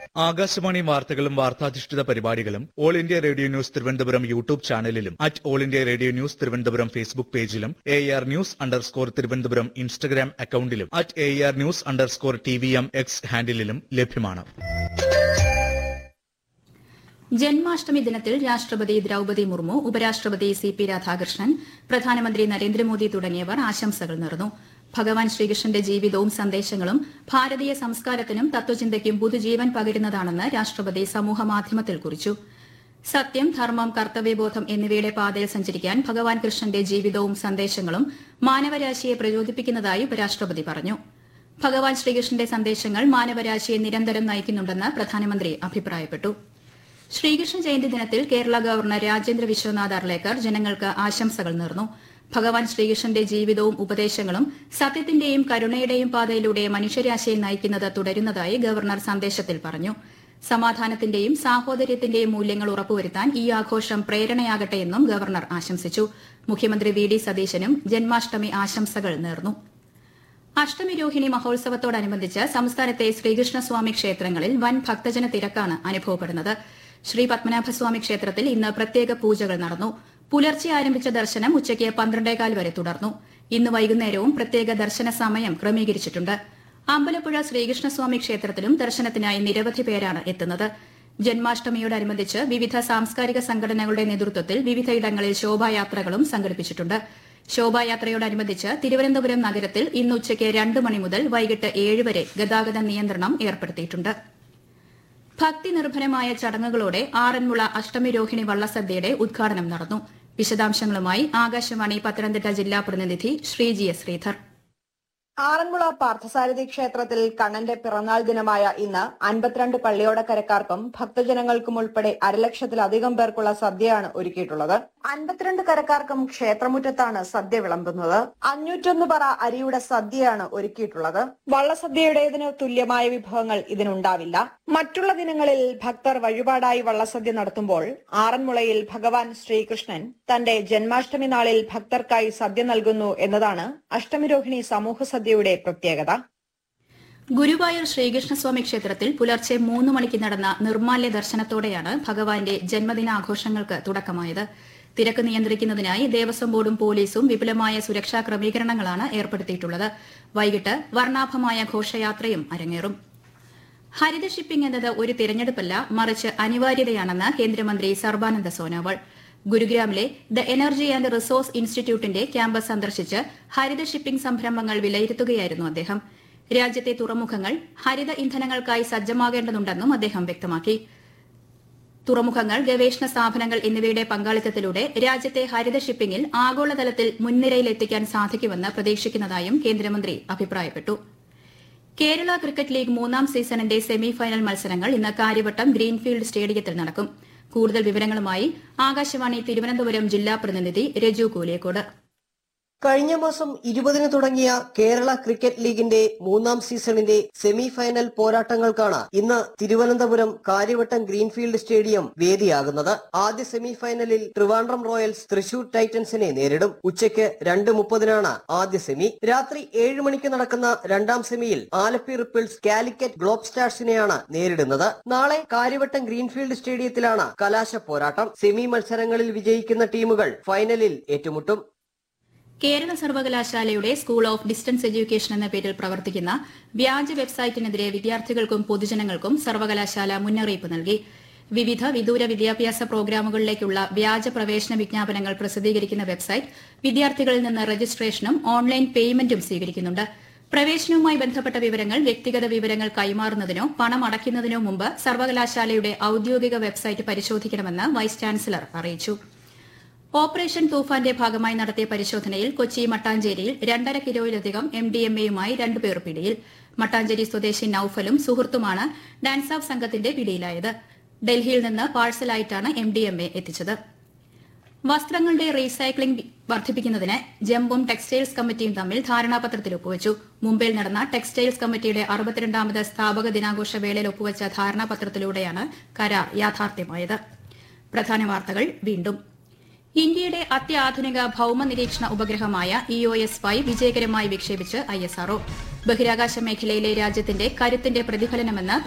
ആകാശവാണി വാർത്തകളും വാർത്താധിഷ്ഠിത പരിപാടികളും all India radio news Thiruvananthapuram YouTube ചാനലിലും at all India radio news Thiruvananthapuram Facebook പേജിലും A R news underscore Thiruvananthapuram Instagram അക്കൌണ്ടിലും at A R news underscore T V M X ഹാൻഡിലും ലഭ്യമാണ് ജന്മാഷ്ടമി ദിനത്തിൽ രാഷ്ട്രപതി ദ്രൌപതി മുർമു ഉപരാഷ്ട്രപതി സി പി രാധാകൃഷ്ണൻ പ്രധാനമന്ത്രി നരേന്ദ്രമോദി തുടങ്ങിയവർ ആശംസകൾ നേർന്നു ഭഗവാൻ ശ്രീകൃഷ്ണന്റെ ജീവിതവും സന്ദേശങ്ങളും ഭാരതീയ സംസ്കാരത്തിനും തത്വചിന്തയ്ക്കും പുതുജീവൻ പകരുന്നതാണെന്ന് രാഷ്ട്രപതി സമൂഹമാധ്യമത്തിൽ കുറിച്ചു സത്യം ധർമ്മം കർത്തവ്യബോധം എന്നിവയുടെ പാതയിൽ സഞ്ചരിക്കാൻ ഭഗവാൻ കൃഷ്ണന്റെ ജീവിതവും സന്ദേശങ്ങളും മാനവരാശിയെ പ്രചോദിപ്പിക്കുന്നതായി ഉപരാഷ്ട്രപതി പറഞ്ഞു ഭഗവാൻ ശ്രീകൃഷ്ണന്റെ സന്ദേശങ്ങൾ മാനവരാശിയെ നിരന്തരം നയിക്കുന്നുണ്ടെന്ന് പ്രധാനമന്ത്രി അഭിപ്രായപ്പെട്ടു ശ്രീകൃഷ്ണ ജയന്തി ദിനത്തിൽ കേരള ഗവർണർ രാജേന്ദ്ര വിശ്വനാഥ് അർലേക്കർ ജനങ്ങൾക്ക് ആശംസകൾ നേർന്നു ഭഗവാൻ ശ്രീകൃഷ്ണന്റെ ജീവിതവും ഉപദേശങ്ങളും സത്യത്തിന്റെയും കരുണയുടെയും പാതയിലൂടെ മനുഷ്യരാശിയെ നയിക്കുന്നത് തുടരുന്നതായി ഗവർണർ സന്ദേശത്തിൽ പറഞ്ഞു സമാധാനത്തിന്റെയും സാഹോദര്യത്തിന്റെയും മൂല്യങ്ങൾ ഉറപ്പുവരുത്താൻ ഈ ആഘോഷം പ്രേരണയാകട്ടെയെന്നും ഗവർണർ ആശംസിച്ചു മുഖ്യമന്ത്രി വി ഡി സതീശനും ജന്മാഷ്ടമി ആശംസകൾ നേർന്നു അഷ്ടമി രോഹിണി മഹോത്സവത്തോടനുബന്ധിച്ച് സംസ്ഥാനത്തെ ശ്രീകൃഷ്ണസ്വാമി ക്ഷേത്രങ്ങളിൽ വൻ ഭക്തജന തിരക്കാണ് അനുഭവപ്പെടുന്നത് ശ്രീ പത്മനാഭസ്വാമി ക്ഷേത്രത്തിൽ ഇന്ന് പ്രത്യേക പൂജകൾ നടന്നു പുലർച്ചെ ആരംഭിച്ച ദർശനം ഉച്ചയ്ക്ക് പന്ത്രണ്ടേകാൽ വരെ തുടർന്നു ഇന്ന് വൈകുന്നേരവും പ്രത്യേക ദർശന സമയം ക്രമീകരിച്ചിട്ടുണ്ട് അമ്പലപ്പുഴ ശ്രീകൃഷ്ണസ്വാമി ക്ഷേത്രത്തിലും ദർശനത്തിനായി നിരവധി പേരാണ് എത്തുന്നത് ജന്മാഷ്ടമിയോടനുബന്ധിച്ച് വിവിധ സാംസ്കാരിക സംഘടനകളുടെ നേതൃത്വത്തിൽ വിവിധയിടങ്ങളിൽ ശോഭായാത്രകളും സംഘടിപ്പിച്ചിട്ടുണ്ട് ശോഭായാത്രയോടനുബന്ധിച്ച് തിരുവനന്തപുരം നഗരത്തിൽ ഇന്ന് ഉച്ചയ്ക്ക് രണ്ട് മണി മുതൽ വൈകിട്ട് ഏഴ് വരെ ഗതാഗത നിയന്ത്രണം ഏർപ്പെടുത്തിയിട്ടുണ്ട് ഭക്തി നിർഭരമായ ചടങ്ങുകളോടെ ആറന്മുള അഷ്ടമി രോഹിണി വള്ളസദ്യയുടെ ഉദ്ഘാടനം നടന്നു വിശദാംശങ്ങളുമായി ആകാശവാണി പത്തനംതിട്ട ജില്ലാ പ്രതിനിധി ശ്രീജി എസ് ശ്രീധർ ആറന്മുള പാർത്ഥസാരഥി ക്ഷേത്രത്തിൽ കണ്ണന്റെ പിറന്നാൾ ദിനമായ ഇന്ന് അൻപത്തിരണ്ട് പള്ളിയോടക്കരക്കാർക്കും ഭക്തജനങ്ങൾക്കും ഉൾപ്പെടെ അരലക്ഷത്തിലധികം പേർക്കുള്ള സദ്യയാണ് ഒരുക്കിയിട്ടുള്ളത് അൻപത്തിരണ്ട് കരക്കാർക്കും ക്ഷേത്രമുറ്റത്താണ് സദ്യ വിളമ്പുന്നത് അഞ്ഞൂറ്റൊന്ന് പറ അരിയുടെ സദ്യയാണ് ഒരുക്കിയിട്ടുള്ളത് വള്ളസദ്യയുടേതിന് തുല്യമായ വിഭവങ്ങൾ ഇതിനുണ്ടാവില്ല മറ്റുള്ള ദിനങ്ങളിൽ ഭക്തർ വഴിപാടായി വള്ളസദ്യ നടത്തുമ്പോൾ ആറന്മുളയിൽ ഭഗവാൻ ശ്രീകൃഷ്ണൻ തന്റെ ജന്മാഷ്ടമി നാളിൽ ഭക്തർക്കായി സദ്യ നൽകുന്നു എന്നതാണ് അഷ്ടമിരോഹിണി സമൂഹ സദ്യയുടെ പ്രത്യേകത ഗുരുവായൂർ ശ്രീകൃഷ്ണസ്വാമി ക്ഷേത്രത്തിൽ പുലർച്ചെ മൂന്ന് മണിക്ക് നടന്ന നിർമാല്യ ദർശനത്തോടെയാണ് ഭഗവാന്റെ ജന്മദിനാഘോഷങ്ങൾക്ക് തുടക്കമായത് തിരക്ക് നിയന്ത്രിക്കുന്നതിനായി ദേവസ്വം ബോർഡും പോലീസും വിപുലമായ സുരക്ഷാ ക്രമീകരണങ്ങളാണ് ഏർപ്പെടുത്തിയിട്ടുള്ളത് വൈകിട്ട് വർണ്ണാഭമായ ഘോഷയാത്രയും അരങ്ങേറും ഹരിത ഷിപ്പിംഗ് എന്നത് ഒരു തിരഞ്ഞെടുപ്പല്ല മറിച്ച് അനിവാര്യതയാണെന്ന് കേന്ദ്രമന്ത്രി സർബാനന്ദ സോനോവാൾ ഗുരുഗ്രാമിലെ ദ എനർജി ആൻഡ് റിസോഴ്സ് ഇൻസ്റ്റിറ്റ്യൂട്ടിന്റെ ക്യാമ്പസ് സന്ദർശിച്ച് ഹരിത ഷിപ്പിംഗ് സംരംഭങ്ങൾ വിലയിരുത്തുകയായിരുന്നു അദ്ദേഹം രാജ്യത്തെ തുറമുഖങ്ങൾ ഹരിത ഇന്ധനങ്ങൾക്കായി സജ്ജമാകേണ്ടതുണ്ടെന്നും അദ്ദേഹം വ്യക്തമാക്കി തുറമുഖങ്ങൾ ഗവേഷണ സ്ഥാപനങ്ങൾ എന്നിവയുടെ പങ്കാളിത്തത്തിലൂടെ രാജ്യത്തെ ഹരിത ഷിപ്പിംഗിൽ ആഗോളതലത്തിൽ മുൻനിരയിലെത്തിക്കാൻ സാധിക്കുമെന്ന് പ്രതീക്ഷിക്കുന്നതായും കേന്ദ്രമന്ത്രി അഭിപ്രായപ്പെട്ടു കേരള ക്രിക്കറ്റ് ലീഗ് മൂന്നാം സീസണിന്റെ സെമി ഫൈനൽ മത്സരങ്ങൾ ഇന്ന് കാര്യവട്ടം ഗ്രീൻഫീൽഡ് സ്റ്റേഡിയത്തിൽ നടക്കും കൂടുതൽ വിവരങ്ങളുമായി ആകാശവാണി തിരുവനന്തപുരം ജില്ലാ പ്രതിനിധി രജു കൂലിയക്കോട് കഴിഞ്ഞ മാസം ഇരുപതിന് തുടങ്ങിയ കേരള ക്രിക്കറ്റ് ലീഗിന്റെ മൂന്നാം സീസണിന്റെ സെമി ഫൈനൽ പോരാട്ടങ്ങൾക്കാണ് ഇന്ന് തിരുവനന്തപുരം കാര്യവട്ടം ഗ്രീൻഫീൽഡ് സ്റ്റേഡിയം വേദിയാകുന്നത് ആദ്യ സെമി ഫൈനലിൽ ട്രിവാൻഡ്രം റോയൽസ് തൃശൂർ ടൈറ്റൻസിനെ നേരിടും ഉച്ചയ്ക്ക് രണ്ട് മുപ്പതിനാണ് ആദ്യ സെമി രാത്രി ഏഴ് മണിക്ക് നടക്കുന്ന രണ്ടാം സെമിയിൽ ആലപ്പി റിപ്പിൾസ് കാലിക്കറ്റ് ഗ്ലോബ് സ്റ്റാർസിനെയാണ് നേരിടുന്നത് നാളെ കാര്യവട്ടം ഗ്രീൻഫീൽഡ് സ്റ്റേഡിയത്തിലാണ് കലാശ പോരാട്ടം സെമി മത്സരങ്ങളിൽ വിജയിക്കുന്ന ടീമുകൾ ഫൈനലിൽ ഏറ്റുമുട്ടും കേരള സർവകലാശാലയുടെ സ്കൂൾ ഓഫ് ഡിസ്റ്റൻസ് എഡ്യൂക്കേഷൻ എന്ന പേരിൽ പ്രവർത്തിക്കുന്ന വ്യാജ വെബ്സൈറ്റിനെതിരെ വിദ്യാർത്ഥികൾക്കും പൊതുജനങ്ങൾക്കും സർവകലാശാല മുന്നറിയിപ്പ് നൽകി വിവിധ വിദൂര വിദ്യാഭ്യാസ പ്രോഗ്രാമുകളിലേക്കുള്ള വ്യാജ പ്രവേശന വിജ്ഞാപനങ്ങൾ പ്രസിദ്ധീകരിക്കുന്ന വെബ്സൈറ്റ് വിദ്യാർത്ഥികളിൽ നിന്ന് രജിസ്ട്രേഷനും ഓൺലൈൻ പേയ്മെന്റും സ്വീകരിക്കുന്നുണ്ട് പ്രവേശനവുമായി ബന്ധപ്പെട്ട വിവരങ്ങൾ വ്യക്തിഗത വിവരങ്ങൾ കൈമാറുന്നതിനോ പണം അടയ്ക്കുന്നതിനോ മുമ്പ് സർവകലാശാലയുടെ ഔദ്യോഗിക വെബ്സൈറ്റ് പരിശോധിക്കണമെന്ന് വൈസ് ചാൻസലർ അറിയിച്ചു ഓപ്പറേഷൻ തൂഫാന്റെ ഭാഗമായി നടത്തിയ പരിശോധനയിൽ കൊച്ചി മട്ടാഞ്ചേരിയിൽ രണ്ടര കിലോയിലധികം എം ഡി എം എയുമായി രണ്ടുപേർ പിടിയിൽ മട്ടാഞ്ചേരി സ്വദേശി നൌഫലും സുഹൃത്തുമാണ് ഡാൻസ് ഓഫ് സംഘത്തിന്റെ പിടിയിലായത് ഡൽഹിയിൽ നിന്ന് പാഴ്സലായിട്ടാണ് എം ഡി എം എ എത്തിച്ചത് വസ്ത്രങ്ങളുടെ റീസൈക്ലിംഗ് വർദ്ധിപ്പിക്കുന്നതിന് ജംബും ടെക്സ്റ്റൈൽസ് കമ്മിറ്റിയും തമ്മിൽ ധാരണാപത്രത്തിൽ ഒപ്പുവച്ചു മുംബൈയിൽ നടന്ന ടെക്സ്റ്റൈൽസ് കമ്മിറ്റിയുടെ അറുപത്തിരണ്ടാമത് സ്ഥാപക ദിനാഘോഷ വേളയിൽ ഒപ്പുവച്ച ധാരണാപത്രത്തിലൂടെയാണ് കരാർ യാഥാർത്ഥ്യമായത് പ്രധാന വാർത്തകൾ വീണ്ടും ഇന്ത്യയുടെ അത്യാധുനിക ഭൌമ നിരീക്ഷണ ഉപഗ്രഹമായ ഇ ഒ എസ് ഫൈവ് വിജയകരമായി വിക്ഷേപിച്ച് ഐ എസ് ആർഒ ബഹിരാകാശ മേഖലയിലെ രാജ്യത്തിന്റെ കരുത്തിന്റെ പ്രതിഫലനമെന്ന്